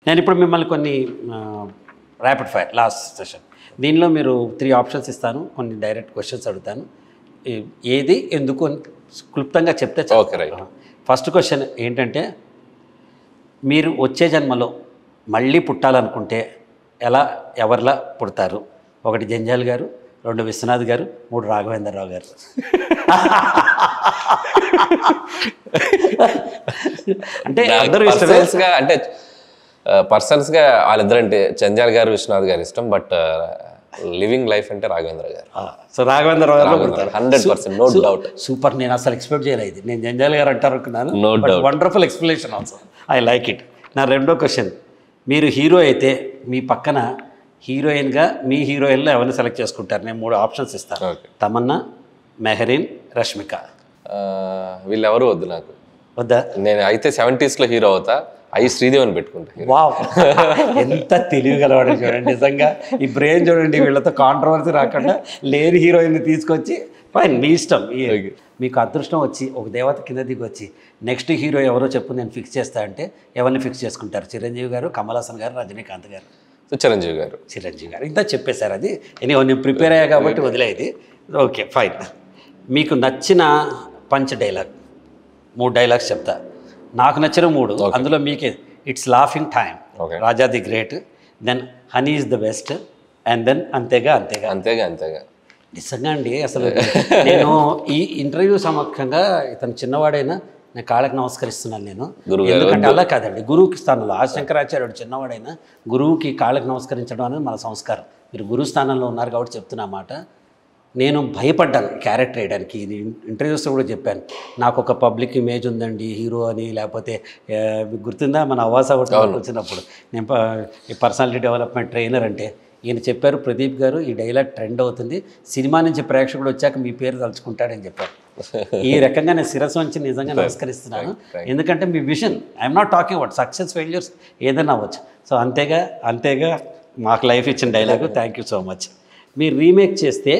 నేను ఇప్పుడు మిమ్మల్ని కొన్ని ర్యాపిడ్ ఫైర్ లాస్ట్ సెషన్ దీనిలో మీరు త్రీ ఆప్షన్స్ ఇస్తాను కొన్ని డైరెక్ట్ క్వశ్చన్స్ అడుగుతాను ఏ- ఏది ఎందుకు అని క్లుప్తంగా చెప్తే చాలు. Okay, right. ఫస్ట్ క్వశ్చన్ ఏంటంటే మీరు వచ్చే జన్మలో మళ్ళీ పుట్టాలనుకుంటే ఎలా ఎవరిలా పుడతారు ఒకటి జంజాల్ గారు రెండు విశ్వనాథ్ గారు మూడు రాఘవేంద్రరావు గారు అంటే అందరూ ఇష్టమే పర్సనల్స్ గా అంటే పర్సన్స్ గా వాళ్ళిద్దరంటే చంద్యాల్ గారు విశ్వనాథ్ గారు ఇష్టం బట్ లివింగ్ లైఫ్ అంటే రాఘవేంద్ర గారు సో రాఘవేంద్రరావు గారు పుడతారు hundred percent no doubt super నేను అసలు ఎక్స్పెక్ట్ చేయలేదు ఇది నేను జంజాల్ గారు అంటారు అనుకున్నాను No doubt. Wonderful explanation also I like it నా రెండో క్వశ్చన్ మీరు హీరో అయితే మీ పక్కన హీరోయిన్గా మీ హీరోయిన్లో ఎవరిని సెలెక్ట్ చేసుకుంటారు నేను మూడు ఆప్షన్స్ ఇస్తాను ఓకే తమన్నా మెహరీన్ రష్మిక వీళ్ళెవరు వద్దు నాకు వద్దా నేను అయితే సెవెంటీస్ లో హీరో అవుతా అయి శ్రీదేవిని పెట్టుకుంటా hero. వావ్ ఎంత తెలివి గలవాడు చూడండి నిజంగా ఈ బ్రెయిన్ చూడండి వీళ్ళతో కాంట్రవర్సీ రాకుండా లేని హీరోయిన్ తీసుకొచ్చి ఫైన్ మీ ఇష్టం ఈ- Okay. మీకు అదృష్టం వచ్చి ఒక దేవత కింద దిగి వచ్చి నెక్స్ట్ హీరో ఎవరో చెప్పు నేను ఫిక్స్ చేస్తా అంటే ఎవరిని ఫిక్స్ చేసుకుంటారు చిరంజీవి గారు కమల్ హాసన్ గారు రజనీకాంత్ గారు సో చిరంజీవి గారు చిరంజీవి గారు ఇంత చెప్పేశారు అది ఎనీ నేను ప్రిపేర్ అయ్యా కాబట్టి వదిలేది ఓకే ఫైన్ మీకు నచ్చిన పంచ్ డైలాగ్ మూడు డైలాగ్స్ చెప్తా నాకు నచ్చిన మూడు అందులో మీకే it's laughing time Okay. Raja the great then honey is the best and then అంతేగా అంతేగా అంతేగా అంతేగా నిజంగా అండి అసలు నేను ఈ ఇంటర్వ్యూ సమక్షంగా ఇతను చిన్నవాడైనా నేను కాళ్ళకి నమస్కరిస్తున్నాను నేను గురువు గారు ఎందుకంటే అలా కాదండి గురువుకి స్థానంలో ఆ శంకరాచార్యుడు చిన్నవాడైనా గురువుకి కాళ్ళకి నమస్కరించడం అనేది మన సంస్కారం మీరు గురువు స్థానంలో ఉన్నారు కాబట్టి చెప్తున్నా మాట నేను భయపడ్డాను క్యారెక్టర్ వేయడానికి ఇది ఇంటర్వ్యూస్లో కూడా చెప్పాను నాకు ఒక పబ్లిక్ ఇమేజ్ ఉందండి హీరో అని లేకపోతే ఆ, మీకు గుర్తుందా మన అవాస ఒకటి వచ్చినప్పుడు నేను పర్సనాలిటీ డెవలప్మెంట్ ట్రైనర్ అంటే ఈయన చెప్పారు ప్రదీప్ గారు ఈ డైలాగ్ ట్రెండ్ అవుతుంది సినిమా నుంచి ప్రేక్షకుడు వచ్చాక మీ పేరు తలుచుకుంటాడని చెప్పారు ఈ రకంగా నేను శిరస్సు వంచి నిజంగా నమస్కరిస్తున్నాను ఎందుకంటే మీ vision I'm not talking about success failures ఏదైనా అవ్వచ్చు సో అంతేగా అంతేగా మాకు లైఫ్ ఇచ్చిన dialogue thank you so much మీరు రీమేక్ చేస్తే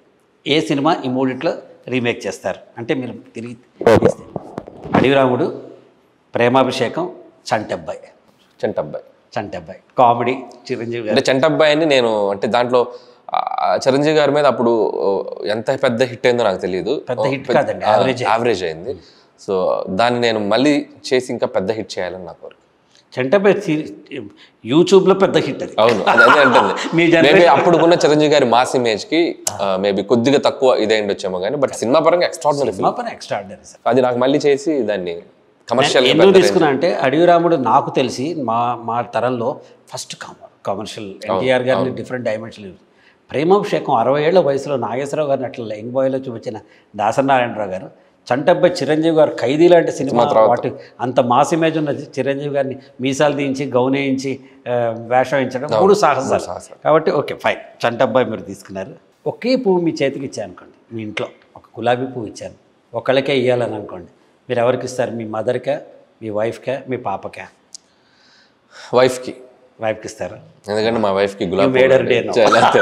ఏ సినిమా ఈ మూడిట్లో రీమేక్ చేస్తారు అంటే మీరు తిరిగి తీస్తే అడవిరాముడు ప్రేమాభిషేకం చంటబ్బాయి చంటబ్బాయి చంటబ్బాయి కామెడీ చిరంజీవి గారు అంటే చంటబ్బాయి అని నేను అంటే దాంట్లో ఆ, చిరంజీవి గారి మీద అప్పుడు ఓ, ఎంత పెద్ద హిట్ అయిందో నాకు తెలియదు పెద్ద hit కాదండి, average యావరేజ్ అయింది సో దాన్ని నేను మళ్ళీ చేసి ఇంకా పెద్ద హిట్ చేయాలని నాకు కోరిక చంటబ్బాయి సి- యూట్యూబ్లో పెద్ద హిట్ అది అవును అది అదే అంటుంది మీ మేబీ అప్పుడున్న చిరంజీవి గారి మాస్ ఇమేజ్ కి మేబీ కొద్దిగా తక్కువ ఇదే ఉండొచ్చేమో కానీ బట్ సినిమా పరంగా ఎక్స్ట్రాడినరీ సినిమా పని ఎక్స్ట్రాడినరీ సార్ అది నాకు మళ్ళీ చేసి దాన్ని కమర్షియల్ ఎందుకు తీసుకున్నా అంటే అడవిరాముడు నాకు తెలిసి మా మా తరంలో ఫస్ట్ కమర్షియల్ ఎన్టీఆర్ గారిని డిఫరెంట్ డైమెన్షన్ ప్రేమాభిషేకం అరవై ఏళ్ల వయసులో నాగేశ్వరరావు గారిని అట్లా యంగ్ బాయ్లో చూపించిన దాసనారాయణరావు గారు చంటబ్బాయి చిరంజీవి గారు ఖైదీ లాంటి సినిమా వాటి అంత మాస్ ఇమేజ్ ఉన్న చిరంజీవి గారిని మీసాలు దించి గౌనేయించి ఆ, వేషం వేయించడం మూడు సాహసాలు సాహసాలు. కాబట్టి ఓకే ఫైన్ చంటబ్బాయి మీరు తీసుకున్నారు ఒకే పువ్వు మీ చేతికి ఇచ్చాను అనుకోండి మీ ఇంట్లో ఒక గులాబీ పువ్వు ఇచ్చాను ఒకళ్ళకే ఇవ్వాలని అనుకోండి మీరు ఎవరికి ఇస్తారు మీ మదర్కా మీ వైఫ్కా మీ పాపకా వైఫ్ కి వైఫ్కి ఇస్తారా ఎందుకంటే మా వైఫ్ కి గులాబీ made her పువ్వు day అంటే now. చాలా అంతే.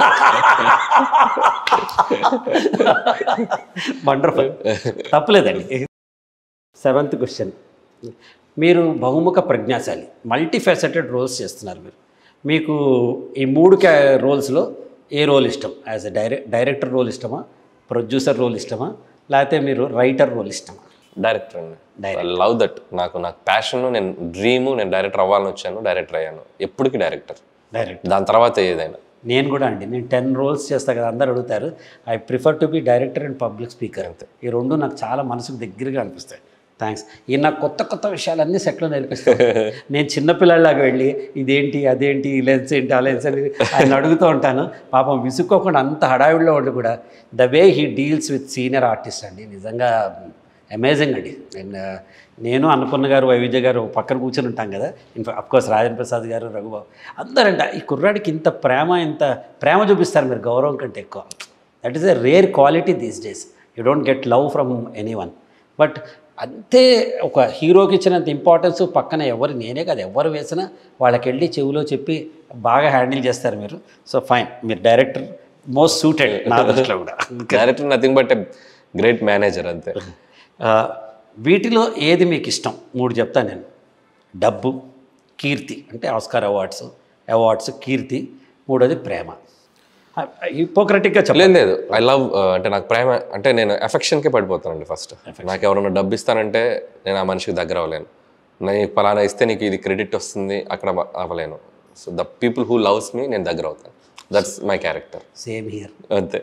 వండర్ఫుల్ తప్పలేదండి సెవెంత్ క్వశ్చన్ మీరు బహుముఖ ప్రజ్ఞాశాలి మల్టీ ఫెసెటెడ్ రోల్స్ చేస్తున్నారు మీరు మీకు ఈ మూడు క్యా రోల్స్లో ఏ రోల్ ఇష్టం యాజ్ ఎ డైరె డైరెక్టర్ రోల్ ఇష్టమా ప్రొడ్యూసర్ రోల్ ఇష్టమా లేకపోతే మీరు రైటర్ రోల్ ఇష్టమా డైరెక్టర్ అండి లవ్ దట్ నాకు నాకు ప్యాషన్ నేను డ్రీము నేను డైరెక్టర్ అవ్వాలని వచ్చాను డైరెక్టర్ అయ్యాను ఎప్పటికీ డైరెక్టర్ డైరెక్ట్ దాని తర్వాత ఏదైనా నేను కూడా అండి నేను టెన్ రోల్స్ చేస్తా కదా అందరు అడుగుతారు I prefer to be director and public speaker అంతే ఈ రెండు నాకు చాలా మనసుకు దగ్గరగా అనిపిస్తాయి థ్యాంక్స్ ఈ నాకు కొత్త కొత్త విషయాలన్నీ సెట్లో నేర్పిస్తాను నేను చిన్నపిల్లలాగా వెళ్ళి ఇదేంటి అదేంటి ఈ లెన్స్ ఏంటి ఆ లెన్స్ అని ఆయన అడుగుతూ ఉంటాను పాపం విసుక్కోకుండా అంత హడావిడిలో ఉండి కూడా the way he deals with senior artist అండి నిజంగా అమేజింగ్ అండి నేను నేను అన్నపూర్ణ గారు వైవిధ్య గారు ఒక పక్కన కూర్చొని ఉంటాం కదా ఇన్ఫా అఫ్కోర్స్ రాజేంద్ర ప్రసాద్ గారు రఘుబాబు అందరంట ఈ కుర్రాడికి ఇంత ప్రేమ ఇంత ప్రేమ చూపిస్తారు మీరు గౌరవం కంటే ఎక్కువ that is a rare quality these days you don't get love from any one but అంతే ఒక హీరోకి ఇచ్చినంత ఇంపార్టెన్స్ పక్కన ఎవరు నేనే కాదు ఎవరు వేసినా వాళ్ళకి వెళ్ళి చెవిలో చెప్పి బాగా హ్యాండిల్ చేస్తారు మీరు సో ఫైన్ మీరు డైరెక్టర్ మోస్ట్ సూటెడ్ నా దృష్టిలో కూడా director nothing but great manager అంతే ఆ, వీటిలో ఏది మీకు ఇష్టం మూడు చెప్తాను నేను డబ్బు కీర్తి అంటే ఆస్కార్ అవార్డ్స్ అవార్డ్స్ కీర్తి మూడోది ప్రేమ హిపోక్రటిక్గా చెప్పలేదు లేదు లేదు ఐ లవ్ అంటే నాకు ప్రేమ అంటే నేను ఎఫెక్షన్కే పడిపోతానండి ఫస్ట్ నాకు ఎవరైనా డబ్బు ఇస్తానంటే నేను ఆ మనిషికి దగ్గర అవ్వలేను నీకు పలానా ఇస్తే నీకు ఇది క్రెడిట్ వస్తుంది అక్కడ అవ- అవ్వలేను so the people who loves me నేను దగ్గర అవుతాను that's my character same here అంతే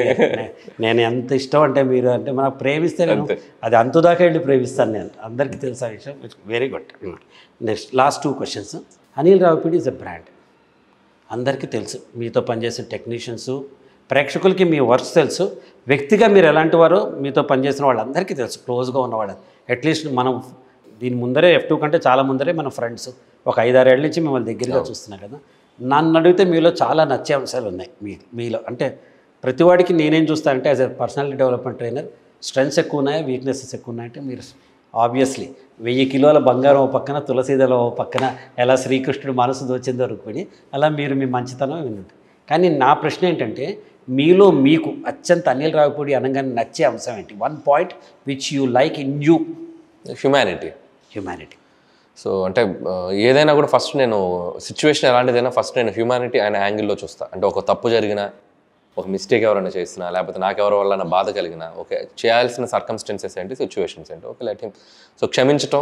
నేను ఎంత ఇష్టం అంటే మీరు అంటే మనకు ప్రేమిస్తే నేను అది అంతు దాకా వెళ్ళి ప్రేమిస్తాను నేను అందరికీ తెలుసు ఆ విషయం very good next last two questions Anil Ravipudi is a brand అందరికీ తెలుసు మీతో పనిచేసిన టెక్నీషియన్స్ ప్రేక్షకులకి మీ వర్క్స్ తెలుసు వ్యక్తిగా మీరు ఎలాంటి వారో మీతో పనిచేసిన వాళ్ళందరికీ తెలుసు క్లోజ్గా ఉన్నవాళ్ళు అట్లీస్ట్ మనం దీని ముందరే ఎఫ్ టూ కంటే చాలా ముందరే మన ఫ్రెండ్స్ ఒక ఐదారేళ్ళ నుంచి మిమ్మల్ని దగ్గరగా చూస్తున్నాం కదా నన్ను అడిగితే మీలో చాలా నచ్చే అంశాలు ఉన్నాయి మీ మీలో అంటే ప్రతివాడికి నేనేం చూస్తానంటే as a personality development trainer strengths ఎక్కువ ఉన్నాయా వీక్నెసెస్ ఎక్కువ ఉన్నాయంటే మీరు ఆబ్వియస్లీ వెయ్యి కిలోల బంగారం ఓ పక్కన తులసీదల ఓ పక్కన ఎలా శ్రీకృష్ణుడు మనసు దోచిందో రుక్మిణి అలా మీరు మీ మంచితనం వినండి కానీ నా ప్రశ్న ఏంటంటే మీలో మీకు అత్యంత అనిల్ రావిపూడి అనగానే నచ్చే అంశం ఏంటి one point which you like in you humanity humanity so అంటే ఆ, ఏదైనా కూడా ఫస్ట్ నేను సిచ్యువేషన్ ఎలాంటిదైనా ఫస్ట్ నేను హ్యూమానిటీ అనే యాంగిల్లో చూస్తా అంటే ఒక తప్పు జరిగినా ఒక మిస్టేక్ ఎవరైనా చేసినా లేకపోతే నాకెవరి వల్ల నా బాధ కలిగినా ఓకే చేయాల్సిన సర్కమ్స్టెన్సెస్ ఏంటి సిచ్యువేషన్స్ ఏంటి ఓకే లెట్ హిమ్ సో క్షమించటం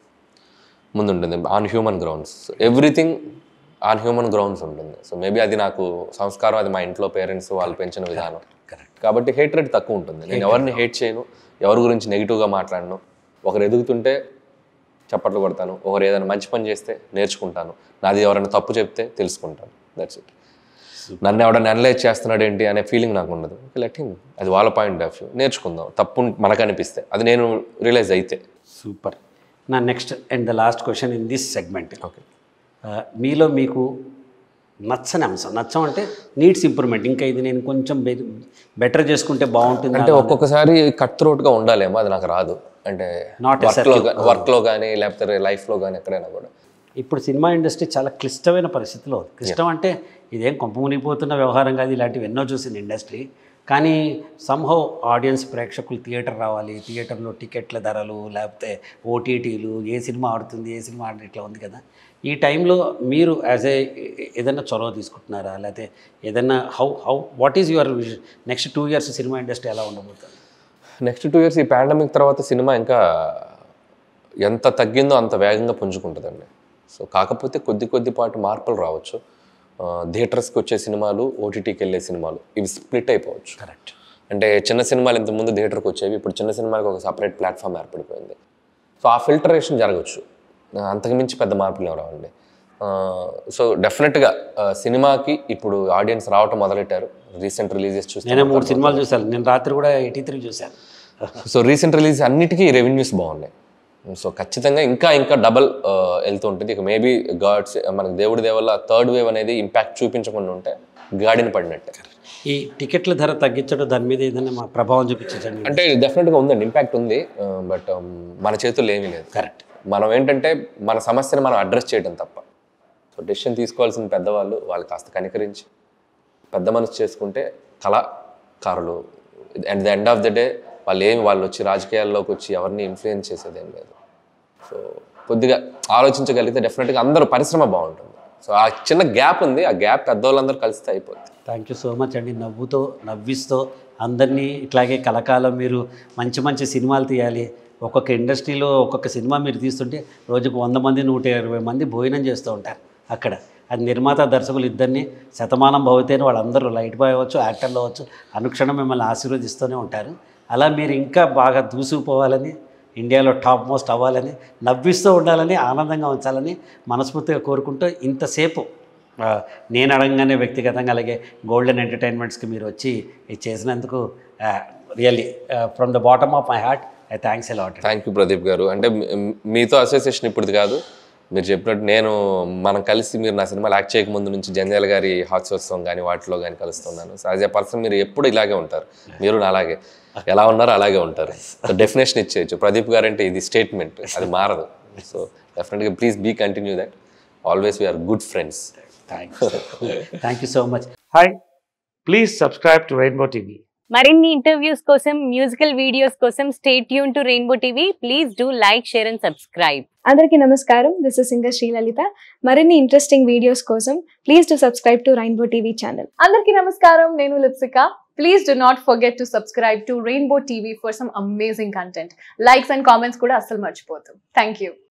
ముందుంటుంది on human grounds everything on human grounds ఉంటుంది సో మేబీ అది నాకు సంస్కారం అది మా ఇంట్లో పేరెంట్స్ వాళ్ళు పెంచిన విధానం కరెక్ట్ కాబట్టి హేట్ రేట్ తక్కువ ఉంటుంది నేను ఎవరిని హేట్ చేయను ఎవరి గురించి నెగిటివ్గా మాట్లాడను ఒకరు ఎదుగుతుంటే చప్పట్లు కొడతాను ఒకరు ఏదైనా మంచి పని చేస్తే నేర్చుకుంటాను నాది ఎవరైనా తప్పు చెప్తే తెలుసుకుంటాను దట్స్ ఇట్ నన్ను ఎవడన్నా అనలైజ్ చేస్తున్నాడు ఏంటి అనే ఫీలింగ్ నాకు ఉండదు లెట్ హిమ్ అది వాళ్ళ పాయింట్ ఆఫ్ వ్యూ నేర్చుకుందాం తప్పు మనకు అనిపిస్తే అది నేను రియలైజ్ అయితే సూపర్ నా next and the last question in this segment okay మీలో మీకు నచ్చని అంశం నచ్చం అంటే నీడ్స్ ఇంప్రూవ్మెంట్ ఇంకా ఇది నేను కొంచెం బెటర్ చేసుకుంటే బాగుంటుంది అంటే ఒక్కొక్కసారి కట్ త్రోట్గా ఉండాలేమో అది నాకు రాదు అంటే Not a వర్క్లో వర్క్లో కానీ లేకపోతే లైఫ్లో కానీ ఎక్కడైనా కూడా ఇప్పుడు సినిమా ఇండస్ట్రీ చాలా క్లిష్టమైన పరిస్థితిలో ఉంది క్లిష్టం అంటే ఇదేం కొంప మునిగిపోతున్న వ్యవహారం కాదు ఇలాంటివి ఎన్నో చూసింది ఇండస్ట్రీ కానీ సంహౌ ఆడియన్స్ ప్రేక్షకులు థియేటర్ రావాలి థియేటర్లో టికెట్ల ధరలు లేకపోతే ఓటీటీలు ఏ సినిమా ఆడుతుంది ఏ సినిమా ఆడుతుంది ఇట్లా ఉంది కదా ఈ టైంలో మీరు యాజ్ ఏ ఏదైనా చొరవ తీసుకుంటున్నారా లేకపోతే ఏదైనా how how what is your next two years cinema industry ఎలా ఉండబోతుంది నెక్స్ట్ టూ ఇయర్స్ ఈ పాండమిక్ తర్వాత సినిమా ఇంకా ఎంత తగ్గిందో అంత వేగంగా పుంజుకుంటుందండి సో కాకపోతే కొద్ది కొద్దిపాటి మార్పులు రావచ్చు థియేటర్స్కి వచ్చే సినిమాలు ఓటీటీకి వెళ్ళే సినిమాలు ఇవి స్ప్లిట్ అయిపోవచ్చు కరెక్ట్ అంటే చిన్న సినిమాలు ఇంతకుముందు థియేటర్కి వచ్చేవి ఇప్పుడు చిన్న సినిమాలకు ఒక సపరేట్ ప్లాట్ఫామ్ ఏర్పడిపోయింది సో ఆ ఫిల్టరేషన్ జరగచ్చు ఆ, అంతకుమించి పెద్ద మార్పులు ఏమి రావండి సో డెఫినెట్గా సినిమాకి ఇప్పుడు ఆడియన్స్ రావటం మొదలెట్టారు రీసెంట్ రిలీజెస్ చూస్తే నేనే మూడు సినిమాలు చూశాను నేను రాత్రి కూడా ఎయిటీ త్రీ చూశాను సో రీసెంట్ రిలీజ్ అన్నిటికీ రెవెన్యూస్ బాగున్నాయి సో ఖచ్చితంగా ఇంకా ఇంకా డబల్ వెళ్తూ ఉంటుంది ఇక మేబీ గాడ్స్ మనకి దేవుడి దేవల్ల థర్డ్ వేవ్ అనేది ఇంపాక్ట్ చూపించకుండా ఉంటే గాడిని పడినట్టే ఈ టికెట్ల ధర తగ్గించడం దాని మీద ఏదైనా మా ప్రభావం చూపించండి అంటే డెఫినెట్గా ఉందండి ఇంపాక్ట్ ఉంది బట్ మన చేతుల్లో ఏమీ లేదు కరెక్ట్ మనం ఏంటంటే మన సమస్యను మనం అడ్రస్ చేయడం తప్ప సో డెసిషన్ తీసుకోవాల్సిన పెద్దవాళ్ళు వాళ్ళు కాస్త కనికరించి పెద్ద మనసు చేసుకుంటే కళాకారులు and the end of the day వాళ్ళు ఏమి వాళ్ళు వచ్చి రాజకీయాల్లోకి వచ్చి ఎవరిని ఇన్ఫ్లుయెన్స్ చేసేది ఏం లేదు సో కొద్దిగా ఆలోచించగలిగితే డెఫినెట్గా అందరూ పరిశ్రమ బాగుంటుంది సో ఆ చిన్న గ్యాప్ ఉంది ఆ గ్యాప్ పెద్దవాళ్ళందరూ కలిస్తే అయిపోతుంది థ్యాంక్ యూ సో మచ్ అండి నవ్వుతో నవ్విస్తూ అందరినీ ఇట్లాగే కలకాలం మీరు మంచి మంచి సినిమాలు తీయాలి ఒక్కొక్క ఇండస్ట్రీలో ఒక్కొక్క సినిమా మీరు తీస్తుంటే రోజుకు వంద మంది నూట ఇరవై మంది భోజనం చేస్తూ ఉంటారు అక్కడ అది నిర్మాత దర్శకులు ఇద్దరిని శతమానం భవితేని వాళ్ళందరూ లైట్ బాయ్ అవ్వచ్చు యాక్టర్లు అవ్వచ్చు అనుక్షణం మిమ్మల్ని ఆశీర్వదిస్తూనే ఉంటారు అలా మీరు ఇంకా బాగా దూసుకుపోవాలని ఇండియాలో టాప్ మోస్ట్ అవ్వాలని నవ్విస్తూ ఉండాలని ఆనందంగా ఉంచాలని మనస్ఫూర్తిగా కోరుకుంటూ ఇంతసేపు ఆ, నేను అడగగానే వ్యక్తిగతంగా అలాగే గోల్డెన్ ఎంటర్టైన్మెంట్స్కి మీరు వచ్చి ఇది చేసినందుకు really from the bottom of my heart I thanks a lot thank you Pradeep garu అంటే మీ- మీతో అసోసియేషన్ ఇప్పుడు కాదు మీరు చెప్పినట్టు నేను మనం కలిసి మీరు నా సినిమాలు యాక్ట్ చేయకముందు నుంచి జంజాల గారి హాస్యోత్సవం కానీ వాటిలో కానీ కలుస్తున్నాను సో యాజ్ ఎ పర్సన్ మీరు ఎప్పుడు ఇలాగే ఉంటారు మీరు నా అలాగే ఎలా ఉన్నారో అలాగే ఉంటారు సో డెఫినేషన్ ఇచ్చేయచ్చు ప్రదీప్ గారు అంటే ఇది స్టేట్మెంట్ అది మారదు సో డెఫినెట్గా please be continue that always we are good friends thanks thank you so much hi please subscribe to Rainbow TV మరిన్ని ఇంటర్వ్యూస్ కోసం మ్యూజికల్ వీడియోస్ కోసం stay tune to Rainbow TV please do like share and subscribe అందరికీ నమస్కారం this is singer Srilalitha మరిన్ని interesting videos కోసం please to subscribe to Rainbow TV channel అందరికీ నమస్కారం నేను Lipsika please do not forget to subscribe to Rainbow TV for some amazing content likes and comments కూడా అస్సలు మర్చిపోతాం థ్యాంక్ యూ